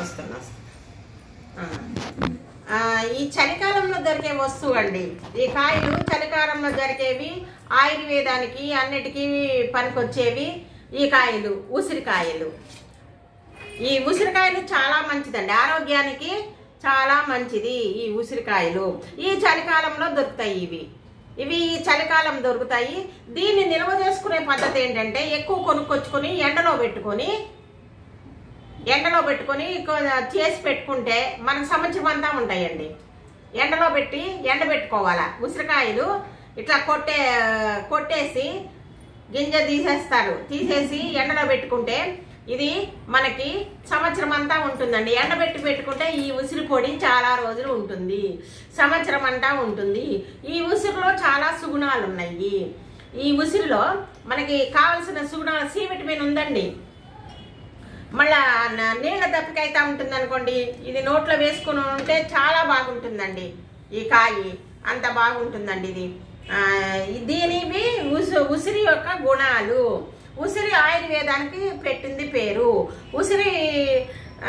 వస్తున్నా ఆ. ఆ, ఈ చలికాలంలో దొరికే వస్తువు అండి ఈ కాయలు చలికాలంలో దొరికేవి ఆయుర్వేదానికి అన్నిటికీ పనికొచ్చేవి ఈ కాయలు ఉసిరికాయలు ఈ ఉసిరికాయలు చాలా మంచిదండి ఆరోగ్యానికి చాలా మంచిది ఈ ఉసిరికాయలు ఈ చలికాలంలో దొరుకుతాయి ఇవి ఇవి ఈ చలికాలం దొరుకుతాయి దీన్ని నిల్వ చేసుకునే పద్ధతి ఏంటంటే ఎక్కువ కొనుక్కొచ్చుకొని ఎండలో పెట్టుకొని ఎండలో పెట్టుకొని కొ- చేసి పెట్టుకుంటే మనకు సంవత్సరం అంతా ఉంటాయండి ఎండలో పెట్టి ఎండ పెట్టుకోవాలా ఉసిరికాయలు ఇట్లా కొట్టే కొట్టేసి గింజ తీసేస్తారు తీసేసి ఎండలో పెట్టుకుంటే ఇది మనకి సంవత్సరం అంతా ఉంటుందండి ఎండబెట్టి పెట్టుకుంటే ఈ ఉసిరి పొడి చాలా రోజులు ఉంటుంది సంవత్సరం అంతా ఉంటుంది ఈ ఉసిరిలో చాలా సుగుణాలు ఉన్నాయి ఈ ఉసిరిలో మనకి కావలసిన సుగుణాలు సి విటమిన్ ఉందండి మళ్ళా న- నీళ్ళ దప్పిక అయితే ఉంటుంది అనుకోండి ఇది నోట్లో వేసుకుని ఉంటే చాలా బాగుంటుందండి ఈ కాయి అంత బాగుంటుందండి ఇది ఆ, దీనివి ఉసు ఉసిరి యొక్క గుణాలు ఉసిరి ఆయుర్వేదానికి పెట్టింది పేరు ఉసిరి ఆ,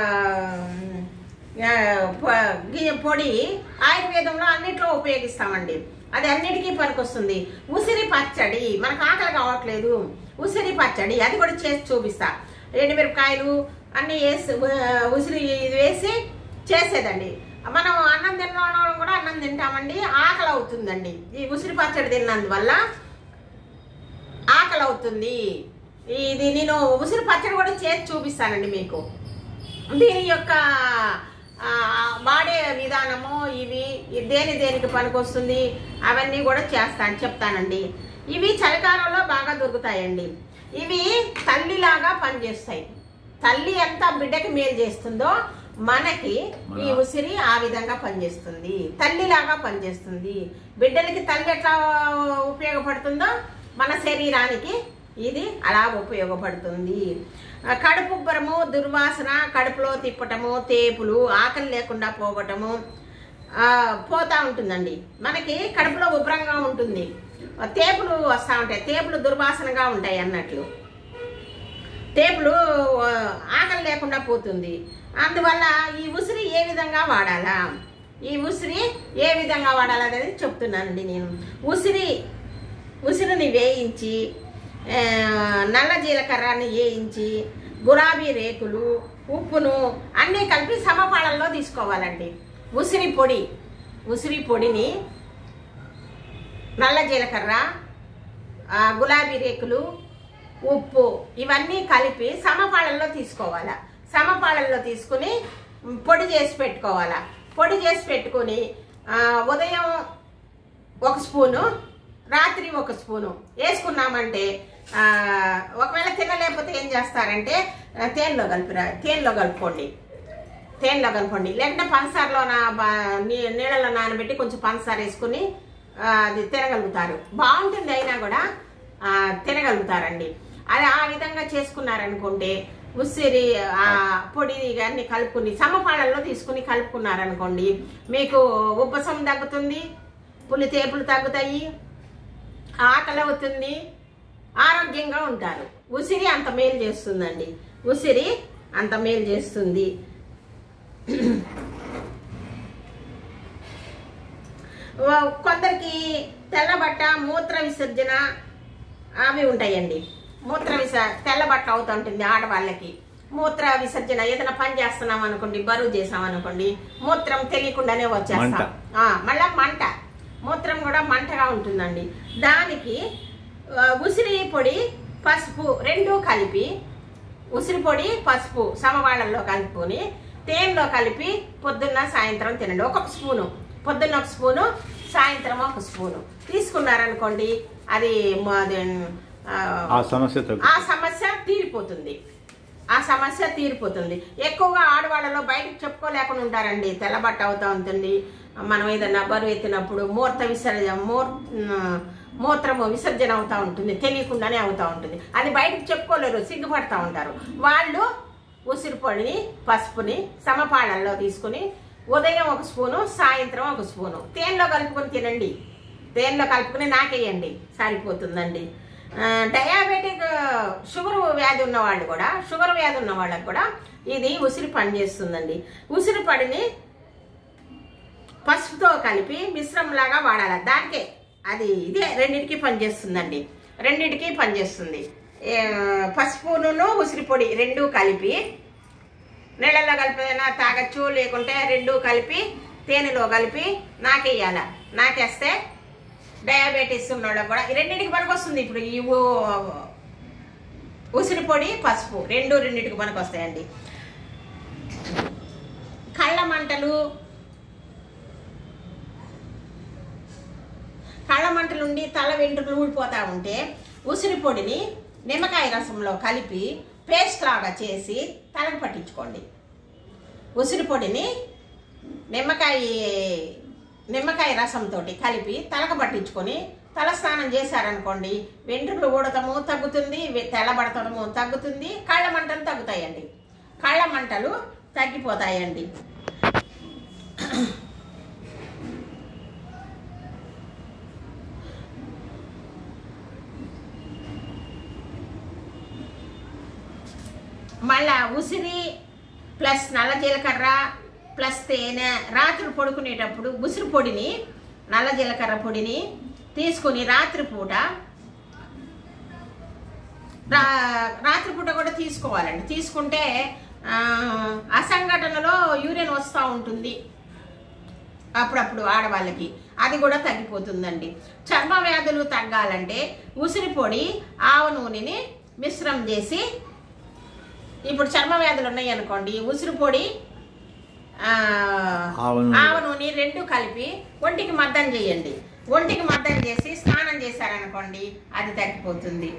ఆ, పొ- గి- పొడి ఆయుర్వేదంలో అన్నిట్లో ఉపయోగిస్తామండి అది అన్నిటికీ పనికొస్తుంది ఉసిరి పచ్చడి మనకు ఆకలి కావట్లేదు ఉసిరి పచ్చడి అది కూడా చేసి చూపిస్తా ఎండుమిరపకాయలు అన్ని వేసి ఉ- ఉసిరి ఇది వేసి చేసేదండి మనం అన్నం తిన్నవాళ్ళం కూడా అన్నం తింటామండి ఆకలి అవుతుందండి ఈ ఉసిరి పచ్చడి తిన్నందువల్ల ఆకలి అవుతుంది ఇది నేను ఉసిరి పచ్చడి కూడా చేసి చూపిస్తానండి మీకు దీని యొక్క ఆ, వాడే విధానము ఇవి ఇ- దేని దేనికి పనికొస్తుంది అవన్నీ కూడా చేస్తాను చెప్తానండి ఇవి చలికాలంలో బాగా దొరుకుతాయండి ఇవి తల్లిలాగా పనిచేస్తాయి తల్లి ఎంత బిడ్డకి మేలు చేస్తుందో మనకి ఈ ఉసిరి ఆ విధంగా పనిచేస్తుంది తల్లిలాగా పనిచేస్తుంది బిడ్డలకి తల్లి ఎట్లా ఉపయోగపడుతుందో మన శరీరానికి ఇది అలా ఉపయోగపడుతుంది ఆ, కడుపు ఉబ్బరము దుర్వాసన కడుపులో తిప్పటము తేపులు ఆకలి లేకుండా పోవటము ఆ, పోతా ఉంటుందండి మనకి కడుపులో ఉబ్బరంగా ఉంటుంది ఆ, తేపులు వస్తూ ఉంటాయి తేపులు దుర్వాసనగా ఉంటాయి అన్నట్లు టేపులు ఆ, ఆకలి లేకుండా పోతుంది అందువల్ల ఈ ఉసిరి ఏ విధంగా వాడాలా ఈ ఉసిరి ఏ విధంగా వాడాలి అనేది చెప్తున్నానండి నేను ఉసిరి ఉసిరిని వేయించి ఆ, నల్ల జీలకర్రని వేయించి గులాబీ రేకులు ఉప్పును అన్నీ కలిపి సమపాళల్లో తీసుకోవాలండి ఉసిరి పొడి ఉసిరి పొడిని నల్ల జీలకర్ర ఆ, గులాబీ రేకులు ఉప్పు ఇవన్నీ కలిపి సమపాళల్లో తీసుకోవాలా సమపాళల్లో తీసుకుని మ్, పొడి చేసి పెట్టుకోవాలా పొడి చేసి పెట్టుకుని ఆ, ఉదయం ఒక స్పూను రాత్రి ఒక స్పూను వేసుకున్నామంటే ఆ, ఒకవేళ తినలేకపోతే ఏం చేస్తారంటే ఆ, తేనెలో కలిపిరా తేనెలో కలుపుకోండి తేనెలో కలపండి లేకుంటే పంచదారలో నా బా- నీ- నీళ్ళలో నానబెట్టి కొంచెం పంచదార వేసుకుని ఆ, అది తినగలుగుతారు బాగుంటుంది అయినా కూడా ఆ, తినగలుగుతారండి అది ఆ విధంగా చేసుకున్నారనుకోండి ఉసిరి ఆ పొడి అన్ని కలుపుకుని సమపాళల్లో తీసుకుని కలుపుకున్నారనుకోండి మీకు ఉబ్బసం తగ్గుతుంది పులి తేపులు తగ్గుతాయి ఆకలి అవుతుంది ఆరోగ్యంగా ఉంటారు ఉసిరి అంత మేలు చేస్తుందండి ఉసిరి అంత మేలు చేస్తుంది ఓ- కొందరికి తెల్లబట్ట మూత్ర విసర్జన అవి ఉంటాయండి మూత్ర విస తెల్లబట్ట అవుతుంటుంది ఆడవాళ్ళకి మూత్ర విసర్జన ఏదైనా పని చేస్తున్నాం అనుకోండి బరువు చేసాం అనుకోండి మూత్రం తెలియకుండానే వచ్చేస్తాం మంట. ఆ, మళ్ళా మంట మూత్రం కూడా మంటగా ఉంటుందండి దానికి ఆ, ఉసిరి పొడి పసుపు రెండు కలిపి ఉసిరి పొడి పసుపు సమవాళ్ళల్లో కలుపుకొని తేనెలో కలిపి పొద్దున్న సాయంత్రం తినండి ఒక స్పూను పొద్దున్న ఒక స్పూను సాయంత్రం ఒక స్పూను తీసుకున్నారనుకోండి అది మ- అది, ఆ, ఆ సమస్య తగ్గు ఆ సమస్య తీరిపోతుంది ఆ సమస్య తీరిపోతుంది ఎక్కువగా ఆడవాళ్ళలో బయటకు చెప్పుకోలేకుండా ఉంటారండి తెల్లబట్ట అవుతా ఉంటుంది మనం ఏదైనా బరువు ఎత్తినప్పుడు మూర్త విసర్జన మూర్ మూత్రము విసర్జన అవుతా ఉంటుంది తెలియకుండానే అవుతా ఉంటుంది అది బయటకు చెప్పుకోలేరు సిగ్గుపడతా ఉంటారు వాళ్ళు ఉసిరి పొడిని పసుపుని సమపాళల్లో తీసుకుని ఉదయం ఒక స్పూను సాయంత్రం ఒక స్పూను తేనెలో కలుపుకొని తినండి తేనెలో కలుపుకుని నాకేయండి సరిపోతుందండి ఆ, డయాబెటిక్ షుగర్ వ్యాధి ఉన్న వాళ్ళు కూడా షుగర్ వ్యాధి ఉన్న వాళ్ళకి కూడా ఇది ఉసిరి పని చేస్తుందండి ఉసిరి పడిని పసుపుతో కలిపి మిశ్రమంలాగా వాడాలి దానికే అది ఇదే రెండింటికి పనిచేస్తుందండి రెండింటికి పనిచేస్తుంది ఏ, పసుపును ఉసిరి పొడి రెండు కలిపి నీళ్ళల్లో కలిపినా తాగొచ్చు లేకుంటే రెండు కలిపి తేనెలో కలిపి నాకేయాల నాకేస్తే డయాబెటీస్ ఉన్న వాళ్ళకి కూడా ఈ రెండింటికి పనికొస్తుంది ఇప్పుడు ఈ ఊ- ఉసిరి పొడి పసుపు రెండు రెండింటికి పనికొస్తాయండి కళ్ళ మంటలు కళ్ళ మంటలుండి తల వెంట్రుకలు ఊడిపోతూ ఉంటే ఉసిరి పొడిని నిమ్మకాయ రసంలో కలిపి పేస్ట్ లాగా చేసి తలకు పట్టించుకోండి ఉసిరి పొడిని నిమ్మకాయ నిమ్మకాయ రసంతో కలిపి తలకు పట్టించుకొని తల స్నానం చేశారనుకోండి వెంట్రుకలు ఊడటము తగ్గుతుంది వె- తెల్లబడటము తగ్గుతుంది కళ్ళ మంటలు తగ్గుతాయండి కళ్ళ మంటలు తగ్గిపోతాయండి మళ్ళా ఉసిరి ప్లస్ నల్ల జీలకర్ర ప్లస్ తేనె రాత్రి పడుకునేటప్పుడు ఉసిరి పొడిని నల్ల జీలకర్ర పొడిని తీసుకుని రాత్రిపూట రా రాత్రిపూట కూడా తీసుకోవాలండి తీసుకుంటే ఆ, అసంఘటనలో యూరిన్ వస్తూ ఉంటుంది అప్పుడప్పుడు ఆడవాళ్ళకి అది కూడా తగ్గిపోతుందండి చర్మ వ్యాధులు తగ్గాలంటే ఉసిరి పొడి ఆవ నూనెని మిశ్రమం చేసి ఇప్పుడు చర్మ వ్యాధులు ఉన్నాయి అనుకోండి ఉసిరి పొడి ఆ, ఆవ నూనె. ఆవ నూనె రెండు కలిపి ఒంటికి మద్దం చేయండి ఒంటికి మద్దం చేసి స్నానం చేశారనుకోండి అది తగ్గిపోతుంది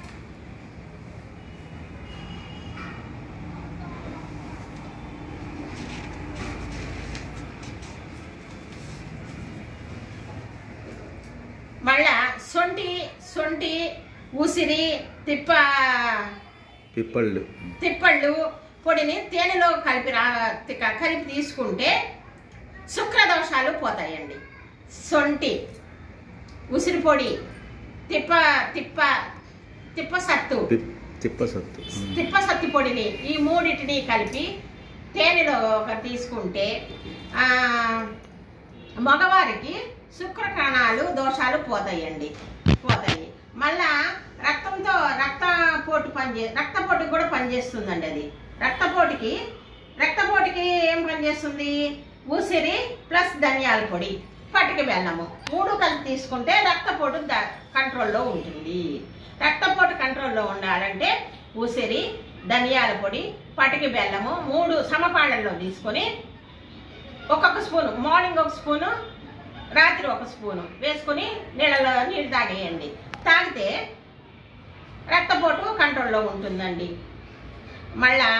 మళ్ళా సొంటి సొంటి ఉసిరి తిప్ప పిప్పళ్ళు తిప్పళ్ళు పొడిని తేనెలో కలిపి రా తిక్క- కలిపి తీసుకుంటే శుక్రదోషాలు పోతాయండి సొంటి ఉసిరి పొడి తిప్ప తిప్ప తిప్ప సత్తు పిప్- తిప్ప సత్తు ఉమ్. తిప్ప సత్తి పొడిని ఈ మూడింటిని కలిపి తేనెలో ఒక తీసుకుంటే ఆ, మగవారికి శుక్రకణాలు దోషాలు పోతాయండి పోతాయి మళ్ళా రక్తంతో రక్తపోటు పనిచే రక్తపోటుకి కూడా పనిచేస్తుందండి అది రక్తపోటుకి రక్తపోటుకి ఏం పనిచేస్తుంది ఉసిరి ప్లస్ ధనియాల పొడి పటిక బెల్లము మూడు కలిపి తీసుకుంటే రక్తపోటు ద- కంట్రోల్లో ఉంటుంది రక్తపోటు కంట్రోల్లో ఉండాలంటే ఉసిరి ధనియాల పొడి పటిక బెల్లము మూడు సమపాళ్ళల్లో తీసుకొని ఒక్కొక్క స్పూను మార్నింగ్ ఒక స్పూను రాత్రి ఒక స్పూను వేసుకొని నీళ్ళలో నీళ్ళు తాగేయండి తాగితే రక్తపోటు కంట్రోల్లో ఉంటుందండి మళ్ళా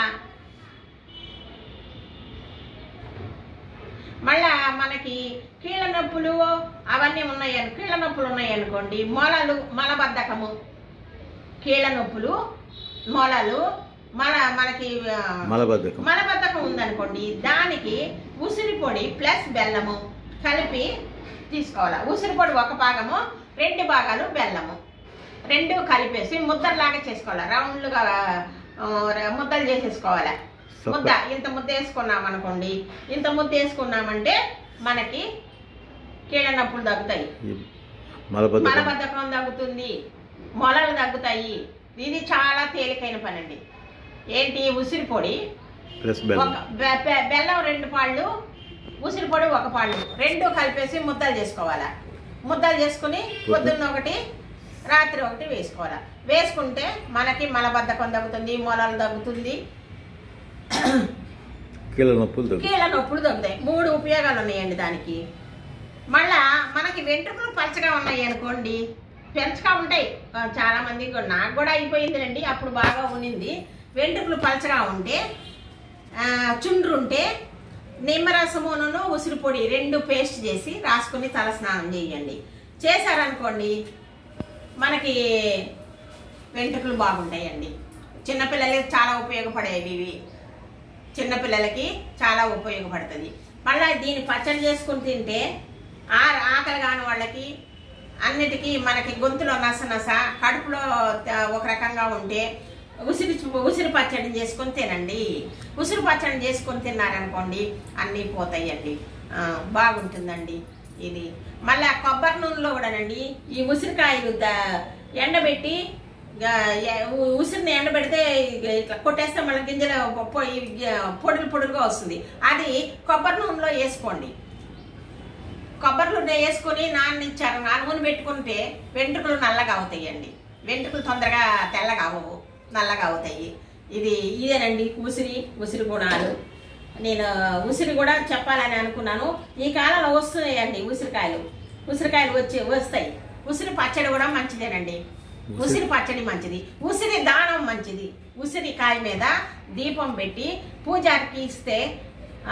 మళ్ళా మనకి కీళ్ళ నొప్పులు అవన్నీ ఉన్నాయి కీళ్ళ నొప్పులు ఉన్నాయి అనుకోండి మొలలు మలబద్ధకము కీళ్ళ నొప్పులు మొలలు మన మనకి ఆ, మలబద్ధకం మలబద్ధకం ఉందనుకోండి దానికి ఉసిరి పొడి ప్లస్ బెల్లము కలిపి తీసుకోవాలి ఉసిరి పొడి ఒక భాగము రెండు భాగాలు బెల్లము రెండు కలిపేసి ముద్దలాగా చేసుకోవాలి రౌండ్లుగా ఆ, ముద్దలు చేసేసుకోవాలి సొప్ప. ముద్ద ఇంత ముద్ద వేసుకున్నాం అనుకోండి ఇంత ముద్ద వేసుకున్నామంటే మనకి కీళ్ళ నొప్పులు తగ్గుతాయి ఈ మలబద్ధకం మలబద్ధకం తగ్గుతుంది మొలలు తగ్గుతాయి ఇది చాలా తేలికైన పని అండి ఏంటి ఉసిరి పొడి ప్లస్ ఒక బెల్లం బె- బె- బెల్లం రెండు పాళ్ళు ఉసిరి పొడి ఒక పాళ్ళు రెండు కలిపేసి ముద్దలు చేసుకోవాలా ముద్దలు చేసుకుని పొద్దున్న ఒకటి రాత్రి ఒకటి వేసుకోవాలా వేసుకుంటే మనకి మలబద్ధకం తగ్గుతుంది మొలలు తగ్గుతుంది కీళ్ళ నొప్పులు తగ్గు కీళ్ళ నొప్పులు తగ్గుతాయి మూడు ఉపయోగాలు ఉన్నాయండి దానికి మళ్ళా మనకి వెంట్రుకలు పలచగా ఉన్నాయి అనుకోండి పెంచగా ఉంటాయి ఆ, చాలా మందికి కూడా- నాకు కూడా అయిపోయిందండి అప్పుడు బాగా ఉన్నింది వెంట్రుకలు పలచగా ఉంటే ఆ, చుండ్రు ఉంటే నిమ్మరసమును ఉసిరి పొడి రెండు పేస్ట్ చేసి రాసుకుని తల స్నానం చేయండి చేశారనుకోండి మనకి వెంట్రుకలు బాగుంటాయండి చిన్నపిల్లలకి చాలా ఉపయోగపడేవి ఇవి చిన్నపిల్లలకి చాలా ఉపయోగపడుతుంది మళ్ళీ దీన్ని పచ్చడి చేసుకుని తింటే ఆ ఆకలి కాని వాళ్ళకి అన్నిటికీ మనకి గొంతులో నస నస కడుపులో త- ఒక రకంగా ఉంటే ఉసిరి ఉసిరి పచ్చడి చేసుకొని తినండి ఉసిరి పచ్చడి చేసుకొని తిన్నారనుకోండి అన్నీ పోతాయండి ఆ, బాగుంటుందండి ఇది మళ్ళీ ఆ కొబ్బరి నూనెలో కూడానండి ఈ ఉసిరికాయలు ద- ఎండబెట్టి ఇక ఎ- ఉ- ఉసిరిని ఎండబెడితే ఇక ఇట్లా కొట్టేస్తే మళ్ళీ గింజలు పొ- ఇవి పొడులు పొడులుగా వస్తుంది అది కొబ్బరి నూనెలో వేసుకోండి కొబ్బరి నూనె వేసుకొని నాననిచ్చారు నా నూనె పెట్టుకుంటే వెంట్రుకలు నల్లగా అవుతాయండి వెంట్రుకలు తొందరగా తెల్లగా అవ్వవు నల్లగా అవుతాయి ఇది ఇదేనండి ఉసిరి ఉసిరి గుణాలు నేను ఉసిరి కూడా చెప్పాలని అనుకున్నాను ఈ కాలంలో వస్తున్నాయండి ఉసిరికాయలు ఉసిరికాయలు వచ్చి వస్తాయి ఉసిరి పచ్చడి కూడా మంచిదేనండి ఉసిరి పచ్చడి మంచిది ఉసిరి దానం మంచిది ఉసిరి కాయ మీద దీపం పెట్టి పూజారికి ఇస్తే ఆ,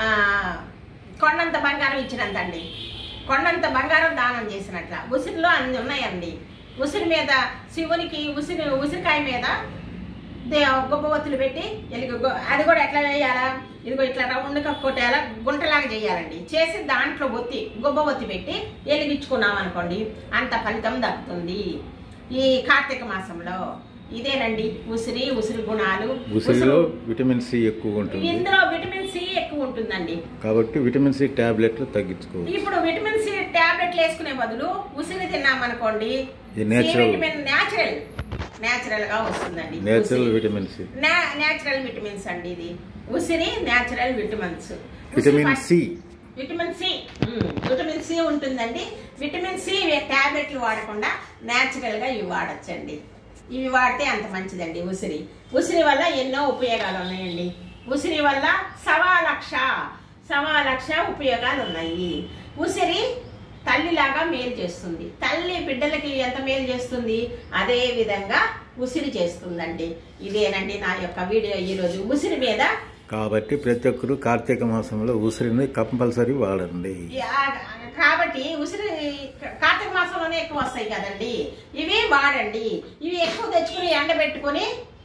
కొండంత బంగారం ఇచ్చినంత అండి కొండంత బంగారం దానం చేసినట్ల ఉసిరిలో అన్ని ఉన్నాయండి ఉసిరి మీద శివునికి ఉసిరి ఉసిరికాయ మీద దే గొప్పవత్తులు పెట్టి ఎలుగు గొ- అది కూడా ఎట్లా వేయాలా ఇదిగో ఇట్లా రౌండ్గా కొట్టేయాలా గుంటలాగా చేయాలండి చేసి దాంట్లో ఒత్తి గొబ్బవత్తి పెట్టి వెలిగించుకున్నాం అనుకోండి అంత ఫలితం దక్కుతుంది ఈ కార్తీక మాసంలో ఇదేనండి ఉసిరి ఉసిరి గుణాలు ఉసిరిలో ఉసిరి- విటమిన్ సి ఎక్కువ ఉంటుంది ఇందులో విటమిన్ సి ఎక్కువ ఉంటుందండి కాబట్టి విటమిన్ సి టాబ్లెట్లు తగ్గించుకోవచ్చు ఇప్పుడు విటమిన్ సి టాబ్లెట్లు వేసుకునే బదులు ఉసిరి తిన్నామనుకోండి ఇది natural. విటమిన్ న్యాచురల్ న్యాచురల్ గా వస్తుందండి నేచురల్ ఉసిరి. విటమిన్ సి నా- న్యాచురల్ విటమిన్స్ అండి ఇది ఉసిరి న్యాచురల్ విటమిన్స్ ఉసిరి vitamin first- C vitamin C మ్మ్. విటమిన్ సి ఉంటుందండి విటమిన్ సి టాబ్లెట్లు వాడకుండా న్యాచురల్ గా ఇవి వాడచ్చండి ఇవి వాడితే అంత మంచిదండి ఉసిరి ఉసిరి వల్ల ఎన్నో ఉపయోగాలు ఉన్నాయండి ఉసిరి వల్ల సవా లక్ష సవా లక్ష ఉపయోగాలు ఉన్నాయి ఉసిరి తల్లిలాగా మేలు చేస్తుంది తల్లి బిడ్డలకి ఎంత మేలు చేస్తుంది అదే విధంగా ఉసిరి చేస్తుందండి ఇదేనండి నా యొక్క వీడియో ఈరోజు ఉసిరి మీద కాబట్టి ప్రతి ఒక్కరు కార్తీక మాసంలో ఉసిరిని కంపల్సరీ వాడండి యా- కాబట్టి ఉసిరి కార్తీక మాసంలోనే ఎక్కువ వస్తాయి కదండి ఇవి వాడండి ఇవి ఎక్కువ తెచ్చుకుని ఎండబెట్టుకొని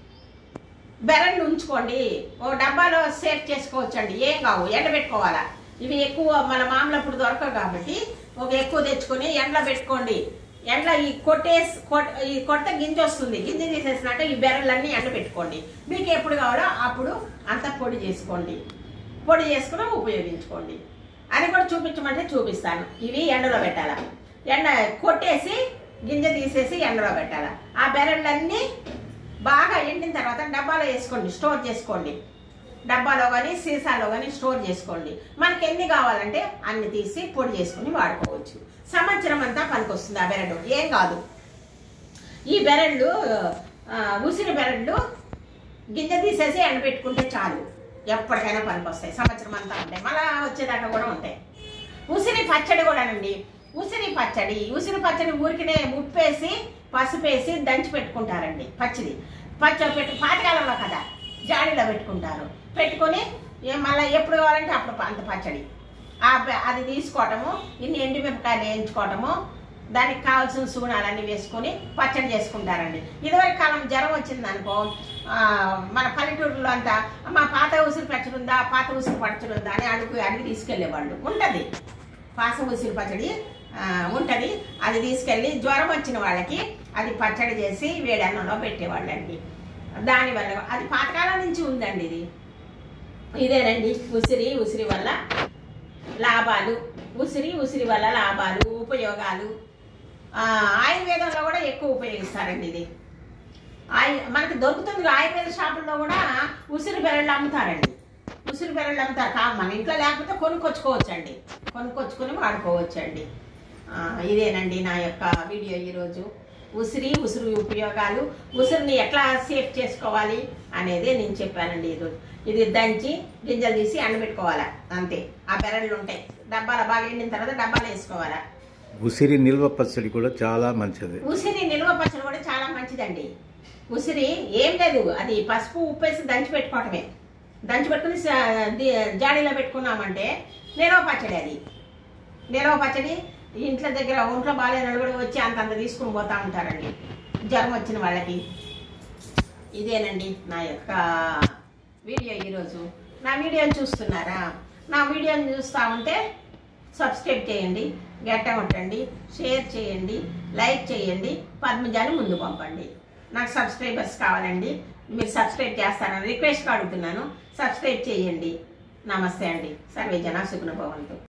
బెరళ్ళు ఉంచుకోండి ఓ డబ్బాలో సేవ్ చేసుకోవచ్చండి ఏం కావు ఎండబెట్టుకోవాలా ఇవి ఎక్కువ మన మామూలప్పుడు దొరకవు కాబట్టి ఒక ఎక్కువ తెచ్చుకొని ఎండలో పెట్టుకోండి ఎండలో ఈ కొట్టేసి కొట్- ఈ కొట్ట గింజ వస్తుంది గింజ తీసేసినాక ఈ బెరళ్ళన్నీ ఎండ పెట్టుకోండి మీకు ఎప్పుడు కావాలో అప్పుడు అంతా పొడి చేసుకోండి పొడి చేసుకుని ఉపయోగించుకోండి అది కూడా చూపించమంటే చూపిస్తాను ఇవి ఎండలో పెట్టాలా ఎండ కొట్టేసి గింజ తీసేసి ఎండలో పెట్టాలా ఆ బెరళ్ళన్నీ బాగా ఎండిన తర్వాత డబ్బాలో వేసుకోండి స్టోర్ చేసుకోండి డబ్బాలో కానీ సీసాలో కానీ స్టోర్ చేసుకోండి మనకి ఎన్ని కావాలంటే అన్ని తీసి పొడి చేసుకుని వాడుకోవచ్చు సంవత్సరం అంతా పనికొస్తుంది ఆ బెరడు ఏం కాదు ఈ బెరళ్ళు ఆ, ఉసిరి బెరళ్ళు గింజ తీసేసి ఎండబెట్టుకుంటే చాలు ఎప్పటికైనా పనికొస్తాయి సంవత్సరం అంతా ఉంటాయి మళ్ళా వచ్చేదాకా కూడా ఉంటాయి ఉసిరి పచ్చడి కూడానండి ఉసిరి పచ్చడి ఉసిరి పచ్చడి ఊరికినే ఉప్పేసి పసుపేసి దంచి పెట్టుకుంటారండి పచ్చిది పచ్చ పెట్టు పాతకాలంలో కదా జాడీలో పెట్టుకుంటారు పెట్టుకొని ఏ మళ్ళీ ఎప్పుడు కావాలంటే అప్పుడు ప- అంత పచ్చడి ఆ ప- అది తీసుకోవటము ఇన్ని ఎండుమిరపకాయలు వేయించుకోవటము దానికి కావాల్సిన సూనాలన్నీ వేసుకొని పచ్చడి చేసుకుంటారండి ఇదివరకు కాలం జ్వరం వచ్చింది అనుకో ఆ, మన పల్లెటూరులో అంతా మా పాత ఉసిరి పచ్చడి ఉందా పాత ఉసిరి పచ్చడి ఉందా అని అడుగు అడిగి తీసుకెళ్లేవాళ్ళు ఉంటది పాత ఉసిరి పచ్చడి ఆ, ఉంటది అది తీసుకెళ్ళి జ్వరం వచ్చిన వాళ్ళకి అది పచ్చడి చేసి వేడి అన్నంలో పెట్టేవాళ్ళండి దానివల్ల అది పాతకాలం నుంచి ఉందండి ఇది ఇదేనండి ఉసిరి ఉసిరి వల్ల లాభాలు ఉసిరి ఉసిరి వల్ల లాభాలు ఉపయోగాలు ఆ, ఆయుర్వేదంలో కూడా ఎక్కువ ఉపయోగిస్తారండి ఇది ఆయు మనకి దొరుకుతుంది ఆయుర్వేద షాపుల్లో కూడా ఉసిరి బెరళ్ళు అమ్ముతారండి ఉసిరి బెరళ్ళు అమ్ముతారు కా మన ఇంట్లో లేకపోతే కొనుక్కొచ్చుకోవచ్చండి కొనుక్కొచ్చుకొని వాడుకోవచ్చండి ఆ, ఇదేనండి నా యొక్క వీడియో ఈరోజు ఉసిరి ఉసిరి ఉపయోగాలు ఉసిరిని ఎట్లా సేఫ్ చేసుకోవాలి అనేది నేను చెప్పానండి ఈరోజు ఇది దంచి గింజలు తీసి ఎండబెట్టుకోవాలా అంతే ఆ బెరళ్ళు ఉంటాయి డబ్బాలో బాగా ఎండిన తర్వాత డబ్బాలో వేసుకోవాలా ఉసిరి నిల్వ పచ్చడి కూడా చాలా మంచిది ఉసిరి నిల్వ పచ్చడి కూడా చాలా మంచిదండి ఉసిరి ఏం లేదు అది పసుపు ఉప్పేసి దంచి పెట్టుకోవటమే దంచి పెట్టుకుని స- ది- జాడీలో పెట్టుకున్నామంటే నిల్వ పచ్చడి అది నిల్వ పచ్చడి ఇంట్లో దగ్గర ఒంట్లో బాగాలేని వాళ్ళు కూడా వచ్చి అంతంత తీసుకుని పోతా ఉంటారండి జ్వరం వచ్చిన వాళ్ళకి ఇదేనండి నా యొక్క వీడియో ఈరోజు నా వీడియోని చూస్తున్నారా నా వీడియోని చూస్తూ ఉంటే సబ్స్క్రైబ్ చేయండి గట్ట కొట్టండి షేర్ చేయండి లైక్ చేయండి పద్మజాని ముందు పంపండి నాకు సబ్స్క్రైబర్స్ కావాలండి మీరు సబ్స్క్రైబ్ చేస్తారని రిక్వెస్ట్ అడుగుతున్నాను సబ్స్క్రైబ్ చేయండి నమస్తే అండి సర్వే జన సుఖన భవంతు